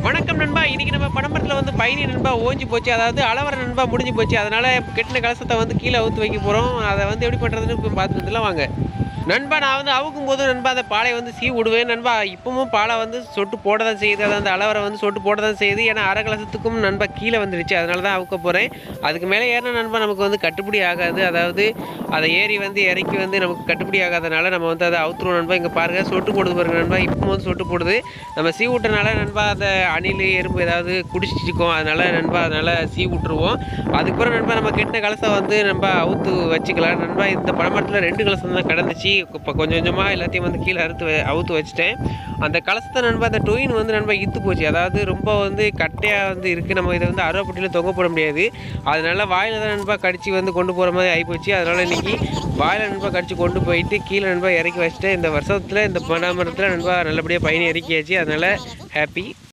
வணக்கம் நண்பா இன்னைக்கு நம்ம படம்பரத்தில் வந்து பயணி நண்பா ஓஞ்சி போச்சு அதாவது அளவர நண்பா முடிஞ்சு போச்சு அதனால கெட்டின கலசத்தை வந்து கீழே ஊற்றி வைக்க போகிறோம் அதை வந்து எப்படி பண்ணுறதுன்னு இப்போ பார்த்துட்டு வந்துடலாம் வாங்க நண்பா நான் வந்து அவுக்கும் போது நண்பா அந்த பாலை வந்து சீ விடுவேன் நண்பா இப்பவும் பாலை வந்து சொட்டு போட தான் செய்யுது அதாவது அந்த அளவரை வந்து சொட்டு போட தான் செய்யுது ஏன்னா அரை கலசத்துக்கும் நண்பா கீழே வந்துடுச்சு அதனால தான் அவுக்க போகிறேன் அதுக்கு மேலே ஏறின நண்பா நமக்கு வந்து கட்டுப்படி ஆகாது அதாவது அதை ஏறி வந்து இறக்கி வந்து நமக்கு கட்டுப்படி ஆகாதனால நம்ம வந்து அதை அவுத்துருவோம் நண்பா இங்கே பாருங்கள் சொட்டு போடுது பாருங்க நண்பா இப்போ வந்து சொட்டு போடுது நம்ம சீ விட்டனால நண்பா அந்த அணில் எறும்பு ஏதாவது குடிச்சிச்சிக்கும் அதனால நண்பா அதனால் சீ விட்டுருவோம் அதுக்கப்புறம் நண்பா நம்ம கெட்டின கலசம் வந்து நம்ம அவுத்து வச்சுக்கலாம் நண்பா இந்த பழமரத்தில் ரெண்டு கலசம் தான் கிடந்துச்சு இப்போ கொஞ்சம் கொஞ்சமாக எல்லாத்தையும் வந்து கீழே அறுத்து வ- அவுத்து வச்சுட்டேன் அந்த கலசத்தை நண்பா அந்த டொயின் வந்து நண்பா இத்து போச்சு அதாவது ரொம்ப வந்து கட்டையாக வந்து இருக்குது நம்ம இதை வந்து அருவாப்பட்டியில் தொங்க போட முடியாது அதனால வாயில் தான் நண்பா கடிச்சு வந்து கொண்டு போகிற மாதிரி ஆகிப்போச்சு அதனால் இன்னைக்கு வாயில் நண்பா கடிச்சு கொண்டு போயிட்டு கீழே நண்பா இறக்கி வச்சுட்டேன் இந்த வருஷத்தில் இந்த பனாமரத்தில் நண்பா நல்லபடியாக பயணி இறக்கியாச்சு அதனால் ஹாப்பி